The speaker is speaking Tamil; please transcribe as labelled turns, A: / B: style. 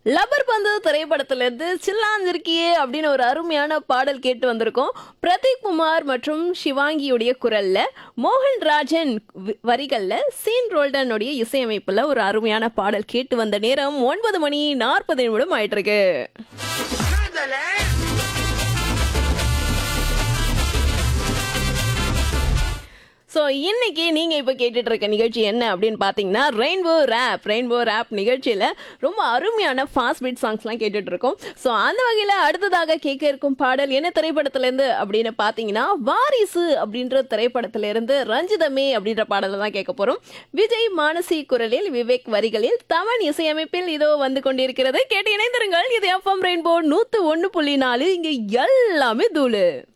A: லப்பர் பந்து திரைப்படத்துல இருந்து சில்லாந்திருக்கியே அப்படின்னு ஒரு அருமையான பாடல் கேட்டு வந்திருக்கோம் பிரதீப் குமார் மற்றும் சிவாங்கியுடைய குரல்ல மோகன் ராஜன் வி- வரிகள்ல சீன் ரோல்டனுடைய இசையமைப்புல ஒரு அருமையான பாடல் கேட்டு வந்த நேரம் ஒன்பது மணி நாற்பது நிமிடம் ஆயிட்டு இருக்கு ஸோ இன்னைக்கு நீங்க இப்போ கேட்டுட்டு இருக்க நிகழ்ச்சி என்ன அப்படின்னு பார்த்தீங்கன்னா ரெயின்போ ரேப் ரெயின்போ ரேப் நிகழ்ச்சியில் ரொம்ப அருமையான ஃபாஸ்ட் பீட் சாங்ஸ்லாம் கேட்டுட்டு இருக்கோம் ஸோ அந்த வகையில் அடுத்ததாக கேட்க இருக்கும் பாடல் என்ன திரைப்படத்திலேருந்து அப்படின்னு பார்த்தீங்கன்னா வாரிசு அப்படின்ற திரைப்படத்திலிருந்து ரஞ்சிதமே அப்படின்ற பாடலை தான் கேட்க போகிறோம் விஜய் மானசி குரலில் விவேக் வரிகளில் தமன் இசையமைப்பில் இதோ வந்து கொண்டிருக்கிறது கேட்டு இணைந்திருங்கள் இது எஃப்எம் ரெயின்போ நூற்று ஒன்று புள்ளி நாலு இங்கே எல்லாமே தூளு